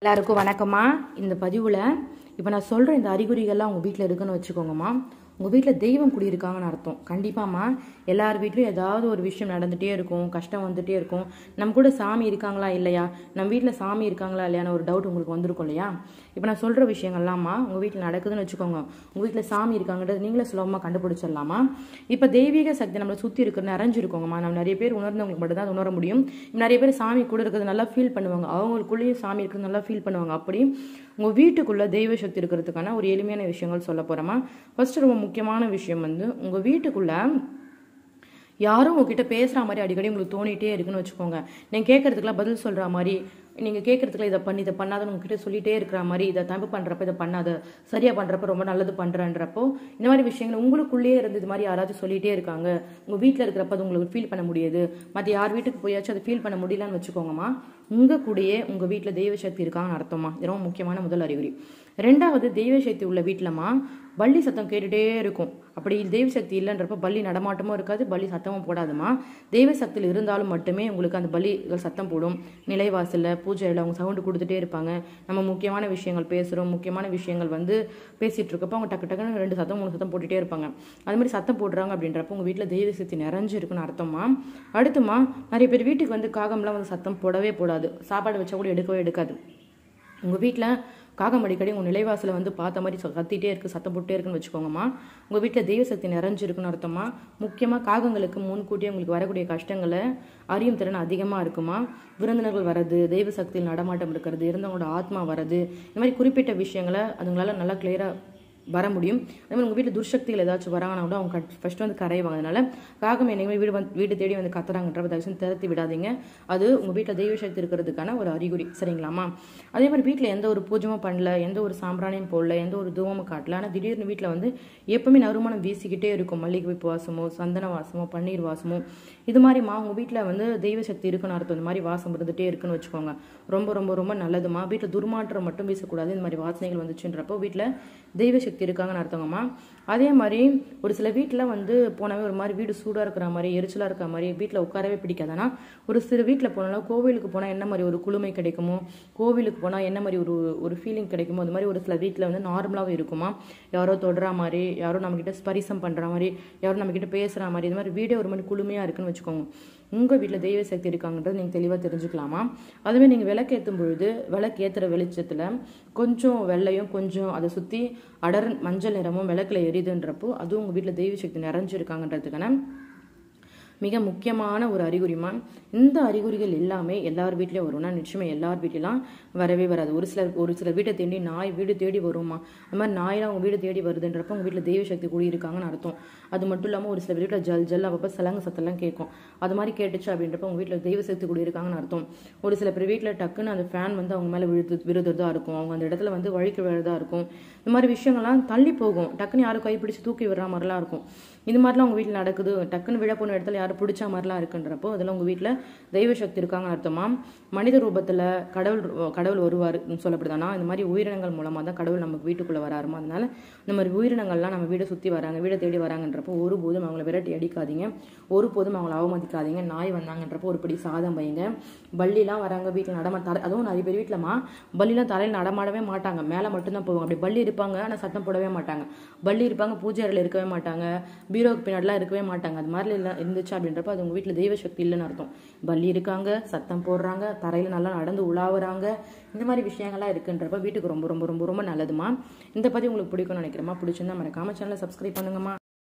எல்லாருக்கும் வணக்கம்மா இந்த பதிவில் இப்போ நான் சொல்கிற இந்த அறிகுறிகள்லாம் உங்கள் வீட்டில் இருக்குன்னு வச்சுக்கோங்கம்மா உங்கள் வீட்டில் தெய்வம் குடியிருக்காங்கன்னு அர்த்தம் கண்டிப்பாம்மா எல்லார் வீட்லையும் ஏதாவது ஒரு விஷயம் நடந்துகிட்டே இருக்கும் கஷ்டம் வந்துகிட்டே இருக்கும் நம்ம கூட சாமி இருக்காங்களா இல்லையா நம்ம வீட்டில் சாமி இருக்காங்களா இல்லையான்னு ஒரு டவுட் உங்களுக்கு வந்திருக்கும் இல்லையா இப்போ நான் சொல்கிற விஷயங்கள்லாம்மா உங்கள் வீட்டில் நடக்குதுன்னு வச்சுக்கோங்க உங்கள் வீட்டில் சாமி இருக்காங்கன்றது நீங்களே சுலபமாக கண்டுபிடிச்சிடலாமா இப்போ தெய்வீக சக்தி நம்மளை சுற்றி இருக்கிற நிறைஞ்சிருக்கோங்கம்மா நம்ம நிறைய பேர் உணர்ந்தவங்களுக்கு மட்டும் தான் அது உணர முடியும் நிறைய பேர் சாமி கூட இருக்கிறது நல்லா ஃபீல் பண்ணுவாங்க அவங்களுக்குள்ளேயும் சாமி இருக்கிறது நல்லா ஃபீல் பண்ணுவாங்க அப்படி உங்கள் வீட்டுக்குள்ளே தெய்வ சக்தி இருக்கிறதுக்கான ஒரு எளிமையான விஷயங்கள் சொல்ல போகிறோமா ஃபர்ஸ்ட் ரொம்ப முக்கியமான விஷயம் வந்து உங்கள் வீட்டுக்குள்ளே யாரும் உங்ககிட்ட பேசுகிற மாதிரி அடிக்கடி உங்களுக்கு தோணிட்டே இருக்குன்னு வச்சுக்கோங்க நீங்கள் கேட்கறதுக்குலாம் பதில் சொல்கிற மாதிரி நீங்கள் கேட்கறதுக்குலாம் இதை பண்ணி இதை பண்ணாதன்னு உங்ககிட்ட சொல்லிட்டே இருக்கிற மாதிரி இதை தப்பு பண்ணுறப்ப இதை பண்ணாத சரியாக பண்ணுறப்ப ரொம்ப நல்லது பண்ணுறன்றப்போ இந்த மாதிரி விஷயங்கள் உங்களுக்குள்ளேயே இருந்து இது மாதிரி யாராச்சும் சொல்லிட்டே இருக்காங்க உங்கள் வீட்டில் இருக்கிறப்ப அது உங்களுக்கு ஃபீல் பண்ண முடியாது மற்ற யார் வீட்டுக்கு போயாச்சும் அதை ஃபீல் பண்ண முடியலன்னு வச்சுக்கோங்கம்மா உங்கள் கூடயே உங்கள் வீட்டில் தெய்வ சக்தி இருக்காங்கன்னு அர்த்தமா இது ரொம்ப முக்கியமான முதல் அறிகுறி ரெண்டாவது தெய்வ சக்தி உள்ள வீட்டிலமா பள்ளி சத்தம் கேட்டுட்டே இருக்கும் அப்படி தெய்வ சக்தி இல்லைன்றப்ப பள்ளி நடமாட்டமும் இருக்காது பள்ளி சத்தமும் போடாதுமா தெய்வ சக்தியில் இருந்தாலும் மட்டுமே உங்களுக்கு அந்த பலிகள் சத்தம் போடும் நிலைவாசலில் பூஜையில் அவங்க சவுண்டு கொடுத்துட்டே இருப்பாங்க நம்ம முக்கியமான விஷயங்கள் பேசுகிறோம் முக்கியமான விஷயங்கள் வந்து பேசிகிட்டு இருக்கப்போ அவங்க டக்கு டக்குன்னு ரெண்டு சத்தம் மூணு சத்தம் போட்டுகிட்டே இருப்பாங்க அது மாதிரி சத்தம் போடுறாங்க அப்படின்றப்ப உங்கள் வீட்டில் தெய்வ சக்தி நிறைஞ்சு இருக்குன்னு அர்த்தமா அடுத்துமா நிறைய பேர் வீட்டுக்கு வந்து காகம்லாம் வந்து சத்தம் போடவே போடாது சாப்பாடு வச்சா கூட எடுக்கவே எடுக்காது உங்கள் வீட்டில் காகம் அடிக்கடி உங்கள் நிலைவாசலை வந்து பார்த்த மாதிரி சொ- கத்திட்டே இருக்குது சத்தம் போட்டே இருக்குன்னு வச்சுக்கோங்கம்மா உங்கள் வீட்டில் தெய்வ சக்தி நிறைஞ்சிருக்குன்னு அர்த்தமா முக்கியமாக காகங்களுக்கு முன்கூட்டியே உங்களுக்கு வரக்கூடிய கஷ்டங்களை அறியும் திறன் அதிகமாக இருக்குமா விருந்தினர்கள் வர்றது தெய்வ சக்தியில் நடமாட்டம் இருக்கிறது இருந்தவங்களோட ஆத்மா வர்றது இந்த மாதிரி குறிப்பிட்ட விஷயங்களை அதுங்களால நல்லா கிளியராக வர முடியும் அதே மாதிரி உங்கள் வீட்டில் துர்சக்திகள் ஏதாச்சும் வராங்கன்னா கூட அவங்க ஃபர்ஸ்ட் வந்து கரைவாங்க அதனால காகம் என்னைக்குமே வீடு வந்து வீடு தேடி வந்து கத்துறாங்கன்றப்ப தயவு செஞ்சு திறத்தி விடாதீங்க அது உங்கள் வீட்டில் தெய்வ சக்தி இருக்கிறதுக்கான ஒரு அறிகுறி சரிங்களாம்மா அதே மாதிரி வீட்டில் எந்த ஒரு பூஜையும் பண்ணல எந்த ஒரு சாம்பிராணியும் போடல எந்த ஒரு தூவமும் காட்டல ஆனால் திடீர்னு வீட்டில் வந்து எப்பவுமே நறுமணம் வீசிக்கிட்டே இருக்கும் மல்லிகை பூ வாசமோ சந்தன வாசமோ பன்னீர் வாசமோ இது மாதிரிமா உங்கள் வீட்டில் வந்து தெய்வ சக்தி இருக்குன்னு அர்த்தம் இந்த மாதிரி வாசம் இருந்துகிட்டே இருக்குன்னு வச்சுக்கோங்க ரொம்ப ரொம்ப ரொம்ப நல்லதுமா வீட்டில் துர்மாற்றம் மட்டும் வீசக்கூடாது இந்த மாதிரி வாசனைகள் வந்துச்சுன்றப்போ வீட்டில் தெய்வ சக்தி இருக்காங்கன்னு அர்த்தங்கம்மா அதே மாதிரி ஒரு சில வீட்டில் வந்து போனவே ஒரு மாதிரி வீடு சூடாக இருக்கிற மாதிரி எரிச்சலாக இருக்கிற மாதிரி வீட்டில் உட்காரவே பிடிக்காது ஆனால் ஒரு சில வீட்டில் போனாலும் கோவிலுக்கு போனால் என்ன மாதிரி ஒரு குளுமை கிடைக்குமோ கோவிலுக்கு போனால் என்ன மாதிரி ஒரு ஒரு ஃபீலிங் கிடைக்குமோ அது மாதிரி ஒரு சில வீட்டில் வந்து நார்மலாகவே இருக்குமா யாரோ தொடுற மாதிரி யாரோ நம்மக்கிட்ட ஸ்பரிசம் பண்ணுற மாதிரி யாரோ நம்மக்கிட்ட பேசுகிற மாதிரி இது மாதிரி வீடே ஒரு மாதிரி குளுமையாக இருக்குன்னு வச்சுக்கோங்க உங்கள் வீட்டில் தெய்வ சக்தி இருக்காங்கன்றது நீங்கள் தெளிவாக தெரிஞ்சுக்கலாமா அதுவே நீங்கள் விளக்கேற்றும் பொழுது விளக்கேற்றுற வெளிச்சத்தில் கொஞ்சம் வெள்ளையும் கொஞ்சம் அதை சுற்றி அடர் மஞ்சள் நிறமும் விளக்கில் எரியுதுன்றப்போ அதுவும் உங்கள் வீட்டில் தெய்வ சக்தி நிறைஞ்சிருக்காங்கன்றதுக்கான மிக முக்கியமான ஒரு அறிகுறிமா இந்த அறிகுறிகள் எல்லாமே எல்லார் வீட்லேயும் வரும்னா நிச்சயமா எல்லார் வீட்டிலாம் வரவே வராது ஒரு சிலர் ஒரு சில வீட்டை தேடி நாய் வீடு தேடி வருமா அது மாதிரி நாயெல்லாம் உங்கள் வீடு தேடி வருதுன்றப்ப உங்கள் வீட்டில் தெய்வ சக்தி கூடி இருக்காங்கன்னு அர்த்தம் அது மட்டும் இல்லாமல் ஒரு சில வீட்டில் ஜல் ஜல் அப்பப்போ சலங்க சத்தெல்லாம் கேட்கும் அது மாதிரி கேட்டுச்சு அப்படின்றப்ப உங்கள் வீட்டில் தெய்வ சக்தி கூடி இருக்காங்கன்னு அர்த்தம் ஒரு சில பேர் வீட்டில் டக்குன்னு அந்த ஃபேன் வந்து அவங்க மேலே விழுது விழுதுறதா இருக்கும் அவங்க அந்த இடத்துல வந்து வழிக்கு விழுறதா இருக்கும் இந்த மாதிரி விஷயங்கள்லாம் தள்ளி போகும் டக்குன்னு யாரும் கைப்பிடிச்சு தூக்கி விடுற மாதிரிலாம் இருக்கும் இது மாதிரிலாம் உங்கள் வீட்டில் நடக்குது டக்குன்னு விழ போன இடத்துல யாரும் பிடிச்ச மாதிரிலாம் இருக்குன்றப்போ அதெல்லாம் உங்கள் வீட்டில் தெய்வ சக்தி இருக்காங்கன்னு அர்த்தமா மனித ரூபத்தில் கடவுள் கடவுள் வருவார் சொல்லப்படுதானா இந்த மாதிரி உயிரினங்கள் மூலமாக தான் கடவுள் நமக்கு வீட்டுக்குள்ளே வராருமா அதனால இந்த மாதிரி உயிரினங்கள்லாம் நம்ம வீடை சுற்றி வராங்க வீடை தேடி வராங்கன்றப்போ ஒருபோதும் அவங்கள விரட்டி அடிக்காதீங்க ஒருபோதும் அவங்கள அவமதிக்காதீங்க நாய் வந்தாங்கன்றப்போ ஒரு படி சாதம் வைங்க பள்ளிலாம் வராங்க வீட்டில் நடமா தர அதுவும் நிறைய பேர் வீட்டிலமா பள்ளிலாம் தலையில் நடமாடவே மாட்டாங்க மேலே மட்டும்தான் போவாங்க அப்படி பள்ளி இருப்பாங்க ஆனால் சத்தம் போடவே மாட்டாங்க பள்ளி இருப்பாங்க பூஜை அறையில் இருக்கவே மாட்டாங்க பீரோக்கு பின்னாடிலாம் இருக்கவே மாட்டாங்க அது மாதிரி இல்லை இருந்துச்சு அப்படின்றப்ப அது உங்கள் வீட்டில் தெய்வ சக்தி இல்லைன்னு அர்த்தம் பள்ளி இருக்காங்க சத்தம் போடுறாங்க தரையில் நல்லா நடந்து உலாவுறாங்க இந்த மாதிரி விஷயங்கள்லாம் இருக்குன்றப்ப வீட்டுக்கு ரொம்ப ரொம்ப ரொம்ப ரொம்ப நல்லதுமா இந்த பதிவு உங்களுக்கு பிடிக்கும்னு நினைக்கிறேமா பிடிச்சிருந்தா மறக்காம சேனலை சப்ஸ்கிரைப் பண்ணுங்கம்மா